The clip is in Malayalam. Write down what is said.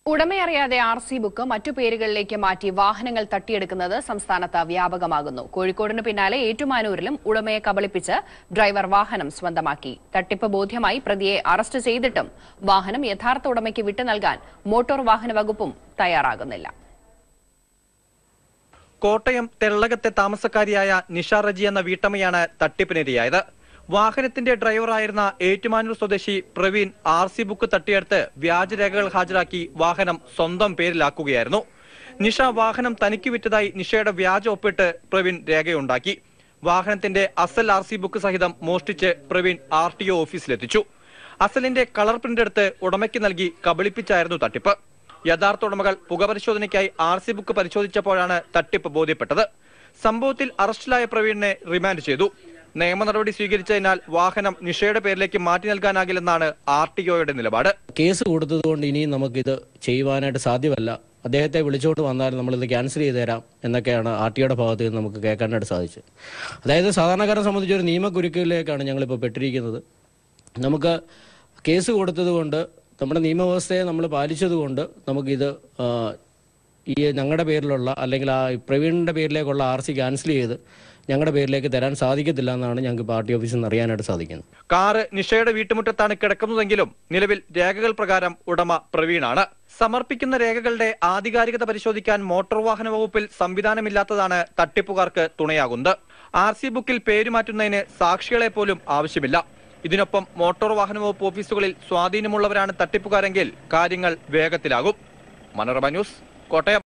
ഉടമയറിയാതെ ആർ സി ബുക്ക് മറ്റു പേരുകളിലേക്ക് മാറ്റി വാഹനങ്ങൾ തട്ടിയെടുക്കുന്നത് സംസ്ഥാനത്ത് വ്യാപകമാകുന്നു കോഴിക്കോടിന് പിന്നാലെ ഏറ്റുമാനൂരിലും ഉടമയെ കബളിപ്പിച്ച് ഡ്രൈവർ വാഹനം സ്വന്തമാക്കി തട്ടിപ്പ് ബോധ്യമായി പ്രതിയെ അറസ്റ്റ് ചെയ്തിട്ടും വാഹനം യഥാർത്ഥ ഉടമയ്ക്ക് വിട്ടു നൽകാൻ മോട്ടോർ വാഹന വകുപ്പും തയ്യാറാകുന്നില്ല കോട്ടയം തെള്ളകത്തെ താമസക്കാരിയായ നിഷ റജി എന്ന വീട്ടമ്മയാണ് തട്ടിപ്പിനിരയായത് വാഹനത്തിന്റെ ഡ്രൈവറായിരുന്ന ഏറ്റുമാനൂർ സ്വദേശി പ്രവീൺ ആർ സി ബുക്ക് തട്ടിയെടുത്ത് വ്യാജരേഖകൾ ഹാജരാക്കി വാഹനം സ്വന്തം പേരിലാക്കുകയായിരുന്നു നിഷ വാഹനം തനിക്ക് വിറ്റതായി നിഷയുടെ വ്യാജ ഒപ്പിട്ട് പ്രവീൺ രേഖയുണ്ടാക്കി വാഹനത്തിന്റെ അസൽ ആർ സി ബുക്ക് സഹിതം മോഷ്ടിച്ച് പ്രവീൺ ആർ ടി ഒ ഓഫീസിലെത്തിച്ചു അസലിന്റെ കളർ പ്രിന്റ് എടുത്ത് ഉടമയ്ക്ക് നൽകി കബളിപ്പിച്ചായിരുന്നു തട്ടിപ്പ് യഥാർത്ഥ ഉടമകൾ പുകപരിശോധനയ്ക്കായി ആർ സി ബുക്ക് പരിശോധിച്ചപ്പോഴാണ് തട്ടിപ്പ് ബോധ്യപ്പെട്ടത് സംഭവത്തിൽ അറസ്റ്റിലായ പ്രവീണിനെ റിമാൻഡ് ചെയ്തു നിയമ നടപടി സ്വീകരിച്ചതിനാൽ വാഹനം നിഷയുടെ പേരിലേക്ക് മാറ്റി നൽകാനാകില്ലെന്നാണ് ആർ ടി ഒയുടെ നിലപാട് കേസ് കൊടുത്തതുകൊണ്ട് ഇനിയും നമുക്കിത് ചെയ്യുവാനായിട്ട് സാധ്യമല്ല അദ്ദേഹത്തെ വിളിച്ചുകൊണ്ട് വന്നാൽ നമ്മളിത് ക്യാൻസൽ ചെയ്ത് തരാം എന്നൊക്കെയാണ് ആർ ടിയുടെ ഭാഗത്ത് നിന്ന് നമുക്ക് കേൾക്കാനായിട്ട് സാധിച്ചത് അതായത് സാധാരണക്കാരെ സംബന്ധിച്ച് ഒരു നിയമക്കുരുക്കിലേക്കാണ് ഞങ്ങളിപ്പോൾ പെട്ടിരിക്കുന്നത് നമുക്ക് കേസ് കൊടുത്തതുകൊണ്ട് നമ്മുടെ നിയമവ്യവസ്ഥയെ നമ്മൾ പാലിച്ചതുകൊണ്ട് നമുക്കിത് ആ, ഈ ഞങ്ങളുടെ പേരിലുള്ള അല്ലെങ്കിൽ ആ പ്രവീണിൻ്റെ പേരിലേക്കുള്ള ആർ സി ക്യാൻസൽ ചെയ്ത് ഞങ്ങളുടെ പേരിലേക്ക് തരാൻ സാധിക്കത്തില്ല എന്നാണ് ഞങ്ങൾക്ക് പാർട്ടി ഓഫീസിൽ നിന്ന് അറിയാനായിട്ട് സാധിക്കുന്നത് കാറ് നിഷയുടെ വീട്ടുമുറ്റത്താണ് കിടക്കുന്നതെങ്കിലും നിലവിൽ രേഖകൾ പ്രകാരം ഉടമ പ്രവീണാണ് സമർപ്പിക്കുന്ന രേഖകളുടെ ആധികാരികത പരിശോധിക്കാൻ മോട്ടോർ വാഹന വകുപ്പിൽ സംവിധാനമില്ലാത്തതാണ് തട്ടിപ്പുകാർക്ക് തുണയാകുന്നത് ആർ സി ബുക്കിൽ പേരുമാറ്റുന്നതിന് സാക്ഷികളെ പോലും ആവശ്യമില്ല ഇതിനൊപ്പം മോട്ടോർ വാഹന വകുപ്പ് ഓഫീസുകളിൽ സ്വാധീനമുള്ളവരാണ് തട്ടിപ്പുകാരെങ്കിൽ കാര്യങ്ങൾ വേഗത്തിലാകും മനോരമ ന്യൂസ് കോട്ടയം